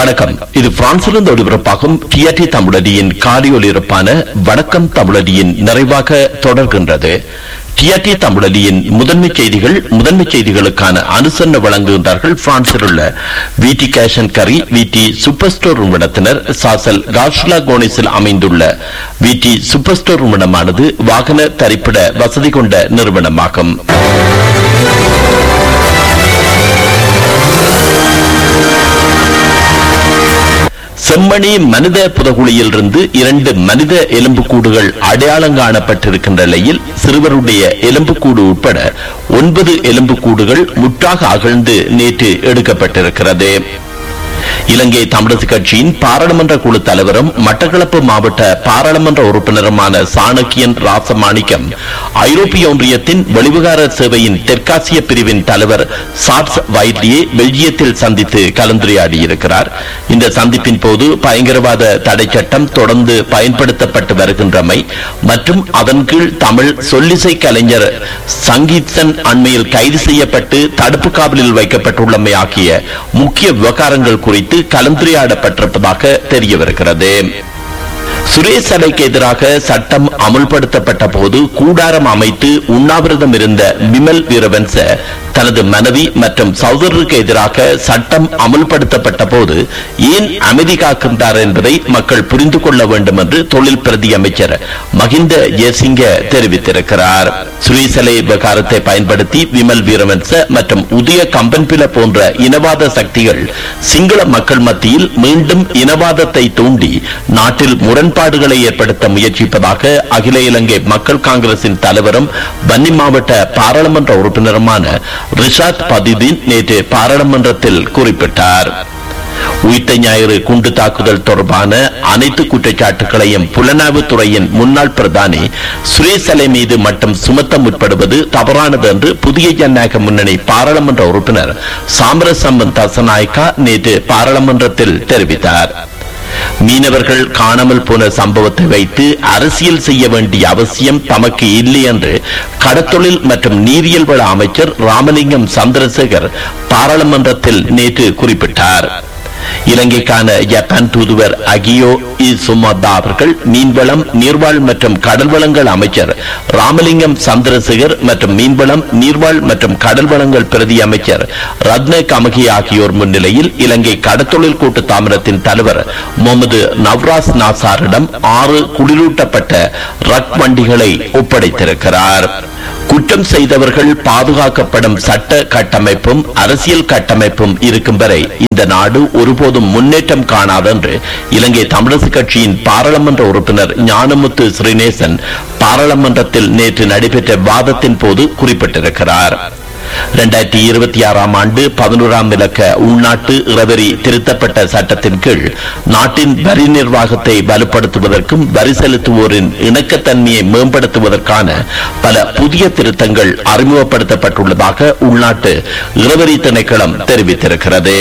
வணக்கம் இது பிரான்சிலிருந்து ஒளிபரப்பாகும் டிஆர்டி தமிழடியின் காரியோலிருப்பான வணக்கம் தமிழடியின் நிறைவாக தொடர்கின்றது டிஆர்டி தமிழடியின் முதன்மை செய்திகள் முதன்மை செய்திகளுக்கான அனுசரணை வழங்குகின்றார்கள் பிரான்சில் உள்ள விடி கேஷன் கரி விடி சூப்பர் ஸ்டோர் நிறுவனத்தினர் சாசல் காஷ்லா கோனிஸில் அமைந்துள்ள விடி சூப்பர் ஸ்டோர் நிறுவனமானது வாகன தரிப்பிட வசதி கொண்ட நிறுவனமாகும் செம்மணி மனித புதகுழியிலிருந்து இரண்டு மனித எலும்புக்கூடுகள் அடையாளம் காணப்பட்டிருக்கின்ற நிலையில் சிறுவருடைய எலும்புக்கூடு உட்பட ஒன்பது எலும்புக்கூடுகள் முற்றாக அகழ்ந்து நேற்று எடுக்கப்பட்டிருக்கிறது இலங்கை தமிழரசு கட்சியின் பாராளுமன்ற குழு தலைவரும் மட்டக்களப்பு மாவட்ட பாராளுமன்ற உறுப்பினருமான சாணக்கியன் ராசமாணிக்கம் ஐரோப்பிய ஒன்றியத்தின் வெளிவிகார சேவையின் தெற்காசிய பிரிவின் தலைவர் சார்ஸ் வைட்லியை பெல்ஜியத்தில் சந்தித்து கலந்துரையாடியிருக்கிறார் இந்த சந்திப்பின் போது பயங்கரவாத தடை சட்டம் தொடர்ந்து பயன்படுத்தப்பட்டு வருகின்றமை மற்றும் அதன் கீழ் தமிழ் சொல்லிசை கலைஞர் சங்கீத்தன் அண்மையில் கைது செய்யப்பட்டு தடுப்பு காவலில் வைக்கப்பட்டுள்ளமை ஆகிய முக்கிய விவகாரங்கள் குறித்து கலந்துரையாடப்பட்டிருப்பதாக தெரிய வருகிறது சுரேஷ் அலைக்கு எதிராக சட்டம் அமுல்படுத்தப்பட்ட போது கூடாரம் அமைத்து உண்ணாவிரதம் இருந்த விமல் வீரவன்ச தனது மனைவி மற்றும் சகோதரருக்கு எதிராக சட்டம் அமுல்படுத்தப்பட்ட போது ஏன் அமைதி காக்கின்றார் என்பதை மக்கள் புரிந்து கொள்ள வேண்டும் என்று தொழில் பிரதி அமைச்சர் மகிந்த ஜெயசிங்க தெரிவித்திருக்கிறார் சுரேசலை விவகாரத்தை பயன்படுத்தி விமல் வீரவன்ச மற்றும் உதய கம்பன்பில போன்ற இனவாத சக்திகள் சிங்கள மக்கள் மத்தியில் மீண்டும் இனவாதத்தை தூண்டி நாட்டில் முரண்பாடுகளை ஏற்படுத்த முயற்சிப்பதாக அகில இலங்கை மக்கள் காங்கிரசின் தலைவரும் வன்னி மாவட்ட பாராளுமன்ற உறுப்பினருமான ரிஷாத் பதிதீன் நேற்று பாராளுமன்றத்தில் குறிப்பிட்டார் உயிர்த்த ஞாயிறு குண்டு தாக்குதல் தொடர்பான அனைத்து குற்றச்சாட்டுகளையும் புலனாய்வு துறையின் முன்னாள் பிரதானி சுரேஷ் அலை மீது மட்டும் சுமத்த முற்படுவது தவறானது என்று புதிய ஜனநாயக முன்னணி பாராளுமன்ற உறுப்பினர் சாமரசம்பன் தசநாயக்கா நேற்று பாராளுமன்றத்தில் தெரிவித்தார் மீனவர்கள் காணாமல் போன சம்பவத்தை வைத்து அரசியல் செய்ய வேண்டிய அவசியம் தமக்கு இல்லை என்று கடத்தொழில் மற்றும் நீரியல் வள அமைச்சர் ராமலிங்கம் சந்திரசேகர் பாராளுமன்றத்தில் நேற்று குறிப்பிட்டார் இலங்கைக்கான ஜப்பான் தூதுவர் அகியோ இசுமதா அவர்கள் மீன்வளம் நீர்வாழ் மற்றும் கடல் வளங்கள் அமைச்சர் ராமலிங்கம் சந்திரசேகர் மற்றும் மீன்வளம் நீர்வாழ் மற்றும் கடல் வளங்கள் பிரதி அமைச்சர் ரத்ன கமகி ஆகியோர் முன்னிலையில் இலங்கை கடத்தொழில் கூட்டு தாமரத்தின் தலைவர் முகமது நவ்ராஸ் நாசாரிடம் ஆறு குளிரூட்டப்பட்ட ரக் வண்டிகளை ஒப்படைத்திருக்கிறார் குற்றம் செய்தவர்கள் பாதுகாக்கப்படும் சட்ட கட்டமைப்பும் அரசியல் கட்டமைப்பும் இருக்கும் வரை இந்த நாடு ஒருபோதும் முன்னேற்றம் காணாதென்று இலங்கை தமிழரசு கட்சியின் பாராளுமன்ற உறுப்பினர் ஞானமுத்து ஸ்ரீநேசன் பாராளுமன்றத்தில் நேற்று நடைபெற்ற வாதத்தின் போது குறிப்பிட்டிருக்கிறார் இரண்டாயிரத்தி இருபத்தி ஆறாம் ஆண்டு பதினோராம் இலக்க உள்நாட்டு இறவரி திருத்தப்பட்ட சட்டத்தின் கீழ் நாட்டின் வரி நிர்வாகத்தை வலுப்படுத்துவதற்கும் வரி செலுத்துவோரின் இணக்கத்தன்மையை மேம்படுத்துவதற்கான பல புதிய திருத்தங்கள் அறிமுகப்படுத்தப்பட்டுள்ளதாக உள்நாட்டு இறவரி திணைக்களம் தெரிவித்திருக்கிறது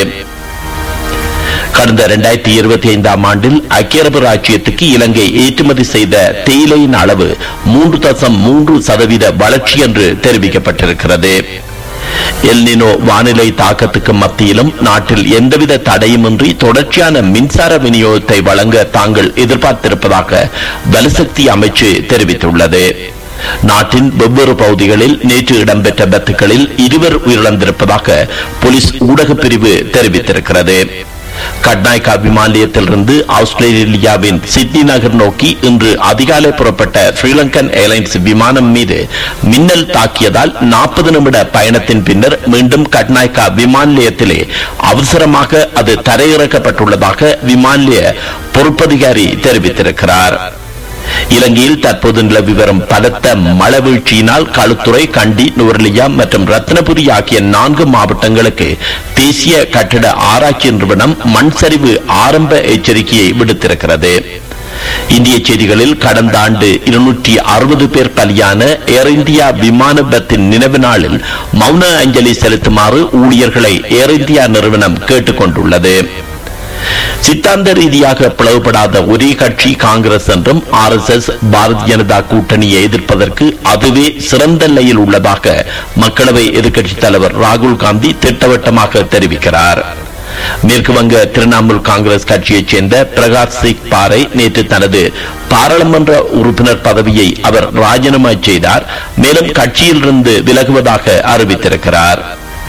கடந்த இரண்டாயிரத்தி இருபத்தி ஐந்தாம் ஆண்டில் ஐக்கிய அரபு ராச்சியத்துக்கு இலங்கை ஏற்றுமதி செய்த தேயிலையின் அளவு மூன்று தசம் மூன்று சதவீத வளர்ச்சி என்று தெரிவிக்கப்பட்டிருக்கிறது எல்னினோ வானிலை தாக்கத்துக்கு மத்தியிலும் நாட்டில் எந்தவித தடையுமின்றி தொடர்ச்சியான மின்சார விநியோகத்தை வழங்க தாங்கள் எதிர்பார்த்திருப்பதாக வலுசக்தி அமைச்சு தெரிவித்துள்ளது நாட்டின் வெவ்வேறு பகுதிகளில் நேற்று இடம்பெற்ற விபத்துகளில் இருவர் உயிரிழந்திருப்பதாக போலீஸ் ஊடகப் பிரிவு தெரிவித்திருக்கிறது கட்நாய்கா விமான நிலையத்திலிருந்து ஆஸ்திரேலியாவின் சிட்னி நகர் நோக்கி இன்று அதிகாலை புறப்பட்ட ஸ்ரீலங்கன் ஏர்லைன்ஸ் விமானம் மீது மின்னல் தாக்கியதால் நாற்பது நிமிட பயணத்தின் பின்னர் மீண்டும் கட்நாய்கா விமான நிலையத்திலே அவசரமாக அது தரையிறக்கப்பட்டுள்ளதாக விமான நிலைய பொறுப்பதிகாரி தெரிவித்திருக்கிறார் இலங்கையில் தற்போது நிலவி வரும் பலத்த மழை வீழ்ச்சியினால் களுத்துறை கண்டி நுவர்லியா மற்றும் ரத்னபுரி ஆகிய நான்கு மாவட்டங்களுக்கு தேசிய கட்டிட ஆராய்ச்சி நிறுவனம் மண் சரிவு ஆரம்ப எச்சரிக்கையை விடுத்திருக்கிறது இந்திய செய்திகளில் கடந்த ஆண்டு இருநூற்றி அறுபது பேர் பலியான ஏர் இந்தியா விமான விபத்தின் நினைவு நாளில் மௌன அஞ்சலி செலுத்துமாறு ஊழியர்களை ஏர் இந்தியா நிறுவனம் கேட்டுக் கொண்டுள்ளது சித்தாந்த ரீதியாக பிளவுபடாத ஒரே கட்சி காங்கிரஸ் என்றும் R S S Bharatiya Janata கூட்டணியை எதிர்ப்பதற்கு அதுவே சிறந்த நிலையில் உள்ளதாக மக்களவை எதிர்க்கட்சித் தலைவர் ராகுல் காந்தி திட்டவட்டமாக தெரிவிக்கிறார் மேற்கு வங்க திரிணாமுல் காங்கிரஸ் கட்சியைச் சேர்ந்த பிரகாஷ் சிங் பாரை நேற்று தனது பாராளுமன்ற உறுப்பினர் பதவியை அவர் ராஜினாமா செய்தார் மேலும் கட்சியிலிருந்து விலகுவதாக அறிவித்திருக்கிறார்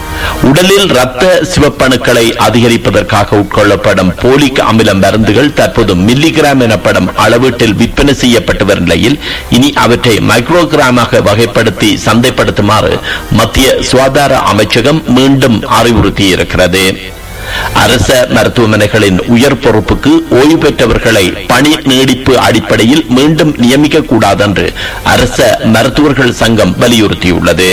உடலில் ரத்த சிவப்பணுக்களை அதிகரிப்பதற்காக உட்கொள்ளப்படும் போலிக் அமில மருந்துகள் தற்போது மில்லிகிராம் எனப்படும் அளவீட்டில் விற்பனை செய்யப்பட்டு வரும் நிலையில் இனி அவற்றை மைக்ரோகிராமாக வகைப்படுத்தி சந்தைப்படுத்துமாறு மத்திய சுகாதார அமைச்சகம் மீண்டும் அறிவுறுத்தியிருக்கிறது அரச மருத்துவமனைகளின் உயர் பொறுப்புக்கு ஓய்வு பெற்றவர்களை பணி நீடிப்பு அடிப்படையில் மீண்டும் நியமிக்க கூடாதென்று அரச மருத்துவர்கள் சங்கம் வலியுறுத்தியுள்ளது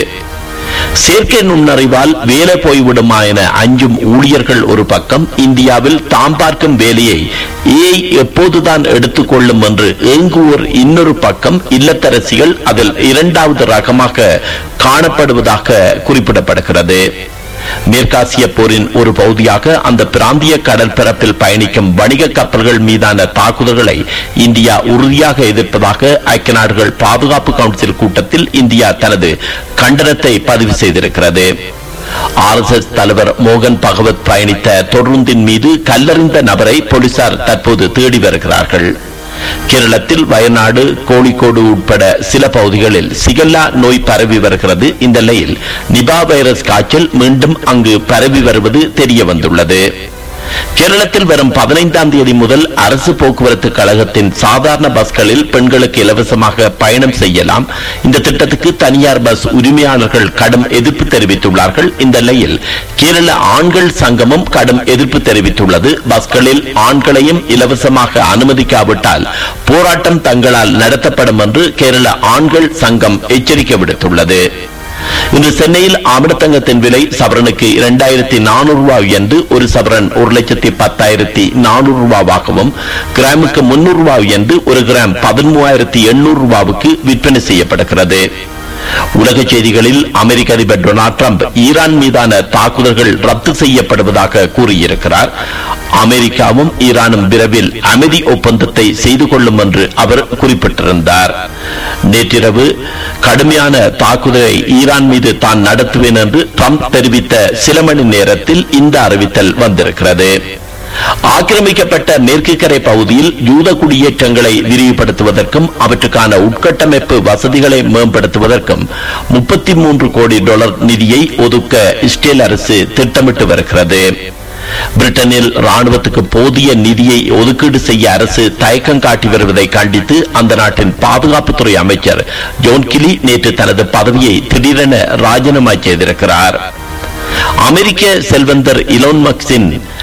செயற்கை நுண்ணறிவால் வேலை போய்விடுமா என அஞ்சும் ஊழியர்கள் ஒரு பக்கம் இந்தியாவில் தாம் பார்க்கும் வேலையை ஏஐ எப்போதுதான் எடுத்துக்கொள்ளும் என்று ஏங்குவோர் இன்னொரு பக்கம் இல்லத்தரசிகள் அதில் இரண்டாவது ரகமாக காணப்படுவதாக குறிப்பிடப்படுகிறது மேற்காசிய போரின் ஒரு பகுதியாக அந்த பிராந்திய கடற்பரப்பில் பயணிக்கும் வணிக கப்பல்கள் மீதான தாக்குதல்களை இந்தியா உறுதியாக எதிர்ப்பதாக ஐக்கிய நாடுகள் பாதுகாப்பு கவுன்சில் கூட்டத்தில் இந்தியா தனது கண்டனத்தை பதிவு செய்திருக்கிறது ஆர்எஸ்எஸ் தலைவர் மோகன் பகவத் பயணித்த தொடருந்தின் மீது கல்லறிந்த நபரை போலீசார் தற்போது தேடி வருகிறார்கள் கேரளத்தில் வயநாடு கோழிக்கோடு உட்பட சில பகுதிகளில் சிகல்லா நோய் பரவி வருகிறது இந்த நிலையில் நிபா வைரஸ் காய்ச்சல் மீண்டும் அங்கு பரவி வருவது தெரிய வந்துள்ளது கேரளத்தில் வரும் பதினைந்தாம் தேதி முதல் அரசு போக்குவரத்து கழகத்தின் சாதாரண பஸ்களில் பெண்களுக்கு இலவசமாக பயணம் செய்யலாம் இந்த திட்டத்துக்கு தனியார் பஸ் உரிமையாளர்கள் கடும் எதிர்ப்பு தெரிவித்துள்ளார்கள் இந்த நிலையில் கேரள ஆண்கள் சங்கமும் கடும் எதிர்ப்பு தெரிவித்துள்ளது பஸ்களில் ஆண்களையும் இலவசமாக அனுமதிக்காவிட்டால் போராட்டம் தங்களால் நடத்தப்படும் என்று கேரள ஆண்கள் சங்கம் எச்சரிக்கை விடுத்துள்ளது இன்று சென்னையில் ஆமிடத்தங்கத்தின் விலை சவரனுக்கு இரண்டாயிரத்தி நானூறு ரூபாய் என்று ஒரு சவரன் ஒரு லட்சத்தி பத்தாயிரத்தி நானூறு ரூபாவாகவும் கிராமுக்கு முன்னூறு ரூபாய் என்று ஒரு கிராம் பதிமூவாயிரத்தி எண்ணூறு ரூபாவுக்கு விற்பனை செய்யப்படுகிறது உலக செய்திகளில் அமெரிக்க அதிபர் டொனால்ட் ட்ரம்ப் ஈரான் மீதான தாக்குதல்கள் ரத்து செய்யப்படுவதாக கூறியிருக்கிறார் அமெரிக்காவும் ஈரானும் விரைவில் அமைதி ஒப்பந்தத்தை செய்து கொள்ளும் என்று அவர் குறிப்பிட்டிருந்தார் நேற்றிரவு கடுமையான தாக்குதலை ஈரான் மீது தான் நடத்துவேன் என்று ட்ரம்ப் தெரிவித்த சில மணி நேரத்தில் இந்த அறிவித்தல் வந்திருக்கிறது ஆக்கிரமிக்கப்பட்ட மேற்கு கரை பகுதியில் யூத குடியேற்றங்களை விரிவுபடுத்துவதற்கும் அவற்றுக்கான உட்கட்டமைப்பு வசதிகளை மேம்படுத்துவதற்கும் முப்பத்தி மூன்று கோடி டாலர் நிதியை ஒதுக்க இஸ்ரேல் அரசு திட்டமிட்டு வருகிறது பிரிட்டனில் ராணுவத்துக்கு போதிய நிதியை ஒதுக்கீடு செய்ய அரசு தயக்கம் காட்டி வருவதை கண்டித்து அந்த நாட்டின் பாதுகாப்புத்துறை அமைச்சர் ஜோன் கிலி நேற்று தனது பதவியை திடீரென ராஜினாமா செய்திருக்கிறார் அமெரிக்க செல்வந்தர் இலோன் மக்ஸின்